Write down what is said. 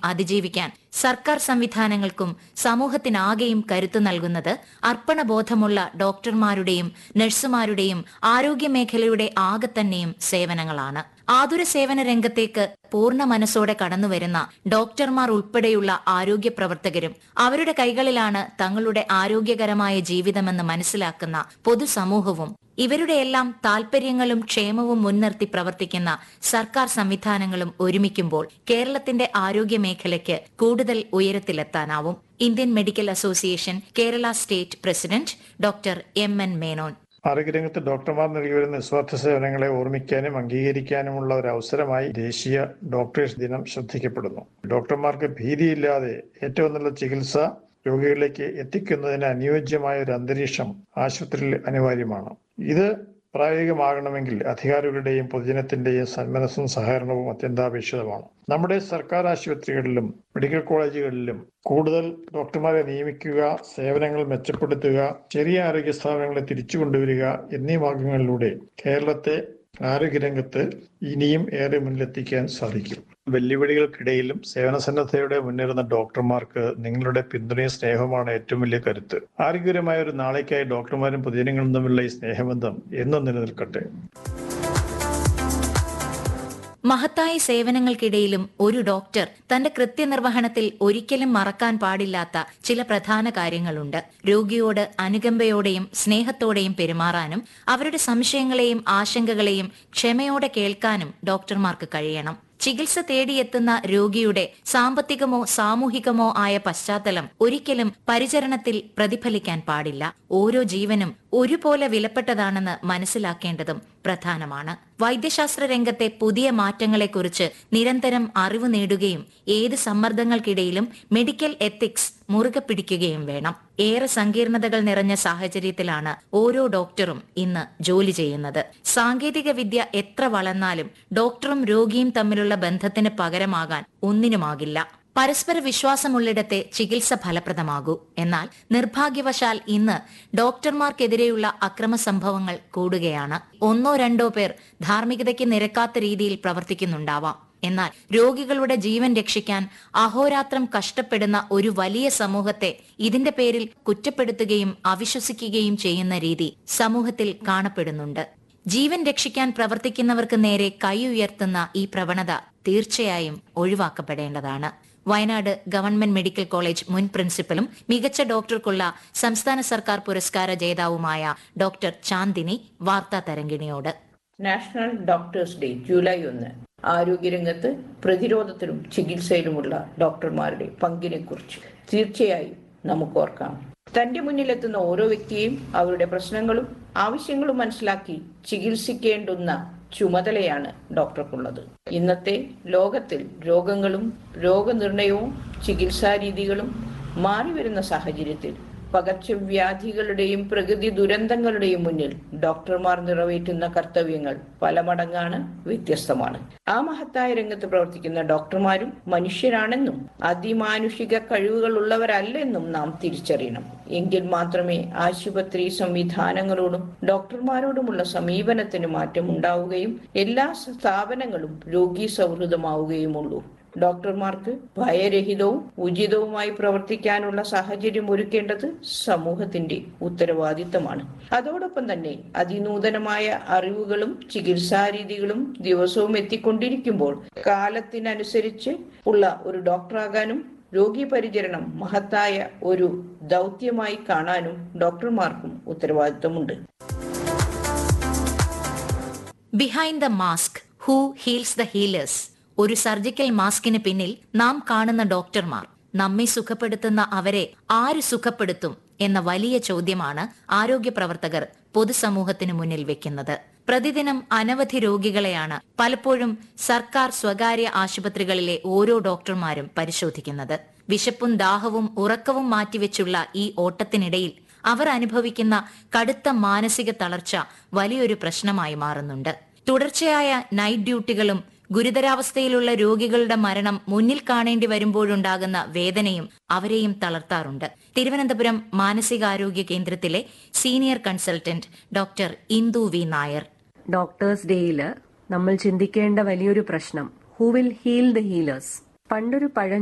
അതിജീവിക്കാൻ സർക്കാർ സംവിധാനങ്ങൾക്കും സമൂഹത്തിനാകെയും കരുത്തു നൽകുന്നത് അർപ്പണബോധമുള്ള ഡോക്ടർമാരുടെയും നഴ്സുമാരുടെയും ആരോഗ്യമേഖലയുടെ ആകെ തന്നെയും സേവനങ്ങളാണ് ആതുര സേവന രംഗത്തേക്ക് പൂർണ്ണ മനസ്സോടെ കടന്നുവരുന്ന ഡോക്ടർമാർ ഉൾപ്പെടെയുള്ള ആരോഗ്യ പ്രവർത്തകരും അവരുടെ കൈകളിലാണ് തങ്ങളുടെ ആരോഗ്യകരമായ ജീവിതമെന്ന് മനസ്സിലാക്കുന്ന പൊതുസമൂഹവും ഇവരുടെയെല്ലാം താൽപര്യങ്ങളും ക്ഷേമവും മുൻനിർത്തി പ്രവർത്തിക്കുന്ന സർക്കാർ സംവിധാനങ്ങളും ഒരുമിക്കുമ്പോൾ കേരളത്തിന്റെ ആരോഗ്യ മേഖലയ്ക്ക് കൂടുതൽ ഉയരത്തിലെത്താനാവും Indian medical association Kerala state president doctor M N Menon ആരോഗ്യരംഗത്ത് ഡോക്ടർമാർ നൽകിവരുന്ന നിസ്വാർത്ഥ സേവനങ്ങളെ ഓർമ്മിക്കാനും അംഗീകരിക്കാനുമുള്ള ഒരു അവസരമായി ദേശീയ ഡോക്ടേഴ്സ് ദിനം ശ്രദ്ധിക്കപ്പെടുന്നു ഡോക്ടർമാർക്ക് ഭീതിയില്ലാതെ ഏറ്റവും നല്ല ചികിത്സ രോഗികളിലേക്ക് എത്തിക്കുന്നതിന് അനുയോജ്യമായ ഒരു അന്തരീക്ഷം ആശുപത്രിയിൽ അനിവാര്യമാണ് ഇത് പ്രായോഗികമാകണമെങ്കിൽ അധികാരികളുടെയും പൊതുജനത്തിന്റെയും സന്മനസ്സും സഹകരണവും അത്യന്താപേക്ഷിതമാണ് നമ്മുടെ സർക്കാർ ആശുപത്രികളിലും മെഡിക്കൽ കോളേജുകളിലും കൂടുതൽ ഡോക്ടർമാരെ നിയമിക്കുക സേവനങ്ങൾ മെച്ചപ്പെടുത്തുക ചെറിയ ആരോഗ്യ സ്ഥാപനങ്ങളെ തിരിച്ചു കൊണ്ടുവരിക എന്നീ മാർഗങ്ങളിലൂടെ കേരളത്തെ ആരോഗ്യരംഗത്ത് ഇനിയും ഏറെ മുന്നിലെത്തിക്കാൻ സാധിക്കും വെല്ലുവിളികൾക്കിടയിലും സേവന സന്നദ്ധയോടെ മുന്നേറുന്ന ഡോക്ടർമാർക്ക് നിങ്ങളുടെ പിന്തുണയും സ്നേഹവുമാണ് ഏറ്റവും വലിയ കരുത്ത് ആരോഗ്യകരമായ ഒരു നാളേക്കായി ഡോക്ടർമാരും പൊതുജനങ്ങളും തമ്മിലുള്ള ഈ സ്നേഹബന്ധം എന്നും നിലനിൽക്കട്ടെ മഹത്തായ സേവനങ്ങൾക്കിടയിലും ഒരു ഡോക്ടർ തന്റെ കൃത്യനിർവഹണത്തിൽ ഒരിക്കലും മറക്കാൻ പാടില്ലാത്ത ചില പ്രധാന കാര്യങ്ങളുണ്ട് രോഗിയോട് അനുകമ്പയോടെയും സ്നേഹത്തോടെയും പെരുമാറാനും അവരുടെ സംശയങ്ങളെയും ആശങ്കകളെയും ക്ഷമയോടെ കേൾക്കാനും ഡോക്ടർമാർക്ക് കഴിയണം ചികിത്സ തേടിയെത്തുന്ന രോഗിയുടെ സാമ്പത്തികമോ സാമൂഹികമോ ആയ പശ്ചാത്തലം ഒരിക്കലും പരിചരണത്തിൽ പ്രതിഫലിക്കാൻ പാടില്ല ഓരോ ജീവനും ഒരുപോലെ വിലപ്പെട്ടതാണെന്ന് മനസ്സിലാക്കേണ്ടതും പ്രധാനമാണ് വൈദ്യശാസ്ത്ര രംഗത്തെ പുതിയ മാറ്റങ്ങളെക്കുറിച്ച് നിരന്തരം അറിവ് നേടുകയും ഏത് സമ്മർദ്ദങ്ങൾക്കിടയിലും മെഡിക്കൽ എത്തിക്സ് മുറുകെ പിടിക്കുകയും വേണം ഏറെ സങ്കീർണതകൾ നിറഞ്ഞ സാഹചര്യത്തിലാണ് ഓരോ ഡോക്ടറും ഇന്ന് ജോലി ചെയ്യുന്നത് സാങ്കേതിക വിദ്യ എത്ര വളർന്നാലും ഡോക്ടറും രോഗിയും തമ്മിലുള്ള ബന്ധത്തിന് പകരമാകാൻ ഒന്നിനുമാകില്ല പരസ്പര വിശ്വാസമുള്ളിടത്തെ ചികിത്സ ഫലപ്രദമാകൂ എന്നാൽ നിർഭാഗ്യവശാൽ ഇന്ന് ഡോക്ടർമാർക്കെതിരെയുള്ള അക്രമ സംഭവങ്ങൾ കൂടുകയാണ് ഒന്നോ രണ്ടോ പേർ ധാർമ്മികതയ്ക്ക് നിരക്കാത്ത രീതിയിൽ പ്രവർത്തിക്കുന്നുണ്ടാവാം എന്നാൽ രോഗികളുടെ ജീവൻ രക്ഷിക്കാൻ അഹോരാത്രം കഷ്ടപ്പെടുന്ന ഒരു വലിയ സമൂഹത്തെ ഇതിന്റെ പേരിൽ കുറ്റപ്പെടുത്തുകയും അവിശ്വസിക്കുകയും ചെയ്യുന്ന രീതി സമൂഹത്തിൽ കാണപ്പെടുന്നുണ്ട് ജീവൻ രക്ഷിക്കാൻ പ്രവർത്തിക്കുന്നവർക്ക് നേരെ കൈ ഉയർത്തുന്ന ഈ പ്രവണത തീർച്ചയായും ഒഴിവാക്കപ്പെടേണ്ടതാണ് വയനാട് ഗവൺമെന്റ് മെഡിക്കൽ കോളേജ് മുൻ പ്രിൻസിപ്പലും മികച്ച ഡോക്ടർക്കുള്ള സംസ്ഥാന സർക്കാർ പുരസ്കാര ജേതാവുമായ ഡോക്ടർ ചാന്ദിനി വാർത്താ തരംഗിണിയോട് നാഷണൽ ഡോക്ടേഴ്സ് ഡേ ജൂലൈ ഒന്ന് ആരോഗ്യരംഗത്ത് പ്രതിരോധത്തിലും ചികിത്സയിലുമുള്ള ഡോക്ടർമാരുടെ പങ്കിനെക്കുറിച്ച് തീർച്ചയായും നമുക്ക് ഓർക്കാം തന്റെ മുന്നിലെത്തുന്ന ഓരോ വ്യക്തിയെയും അവരുടെ പ്രശ്നങ്ങളും ആവശ്യങ്ങളും മനസ്സിലാക്കി ചികിത്സിക്കേണ്ടുന്ന ചുമതലയാണ് ഡോക്ടർക്കുള്ളത് ഇന്നത്തെ ലോകത്തിൽ രോഗങ്ങളും രോഗനിർണയവും ചികിത്സാ രീതികളും മാറിവരുന്ന സാഹചര്യത്തിൽ പകർച്ചവ്യാധികളുടെയും പ്രകൃതി ദുരന്തങ്ങളുടെയും മുന്നിൽ ഡോക്ടർമാർ നിറവേറ്റുന്ന കർത്തവ്യങ്ങൾ പല മടങ്ങാണ് വ്യത്യസ്തമാണ് ആ മഹത്തായ രംഗത്ത് പ്രവർത്തിക്കുന്ന ഡോക്ടർമാരും മനുഷ്യരാണെന്നും അതിമാനുഷിക കഴിവുകൾ ഉള്ളവരല്ലെന്നും നാം തിരിച്ചറിയണം എങ്കിൽ മാത്രമേ ആശുപത്രി സംവിധാനങ്ങളോടും ഡോക്ടർമാരോടുമുള്ള സമീപനത്തിന് മാറ്റം ഉണ്ടാവുകയും എല്ലാ സ്ഥാപനങ്ങളും രോഗി സൗഹൃദമാവുകയുമുള്ളൂ ഡോക്ടർമാർക്ക് ഭയരഹിതവും ഉചിതവുമായി പ്രവർത്തിക്കാനുള്ള സാഹചര്യം ഒരുക്കേണ്ടത് സമൂഹത്തിന്റെ ഉത്തരവാദിത്തമാണ് അതോടൊപ്പം തന്നെ അതിനൂതനമായ അറിവുകളും ചികിത്സാരീതികളും ദിവസവും എത്തിക്കൊണ്ടിരിക്കുമ്പോൾ കാലത്തിനനുസരിച്ച് ഉള്ള ഒരു ഡോക്ടറാകാനും രോഗി പരിചരണം മഹത്തായ ഒരു ദൗത്യമായി കാണാനും ഡോക്ടർമാർക്കും ഉത്തരവാദിത്തമുണ്ട് behind the mask who heals the healers ഒരു സർജിക്കൽ മാസ്കിന് പിന്നിൽ നാം കാണുന്ന ഡോക്ടർമാർ നമ്മെ സുഖപ്പെടുത്തുന്ന അവരെ ആര് സുഖപ്പെടുത്തും എന്ന വലിയ ചോദ്യമാണ് ആരോഗ്യ പ്രവർത്തകർ പൊതുസമൂഹത്തിന് മുന്നിൽ വെക്കുന്നത് പ്രതിദിനം അനവധി രോഗികളെയാണ് പലപ്പോഴും സർക്കാർ സ്വകാര്യ ആശുപത്രികളിലെ ഓരോ ഡോക്ടർമാരും പരിശോധിക്കുന്നത് വിശപ്പും ദാഹവും ഉറക്കവും മാറ്റിവെച്ചുള്ള ഈ ഓട്ടത്തിനിടയിൽ അവർ അനുഭവിക്കുന്ന കടുത്ത മാനസിക തളർച്ച വലിയൊരു പ്രശ്നമായി മാറുന്നുണ്ട് തുടർച്ചയായ നൈറ്റ് ഡ്യൂട്ടികളും ഗുരുതരാവസ്ഥയിലുള്ള രോഗികളുടെ മരണം മുന്നിൽ കാണേണ്ടി വരുമ്പോഴുണ്ടാകുന്ന വേദനയും അവരെയും തളർത്താറുണ്ട് തിരുവനന്തപുരം മാനസികാരോഗ്യ കേന്ദ്രത്തിലെ senior consultant doctor Indu V Nair doctors ഡേയിൽ നമ്മൾ ചിന്തിക്കേണ്ട വലിയൊരു പ്രശ്നം who will heal the healers പണ്ടൊരു പഴം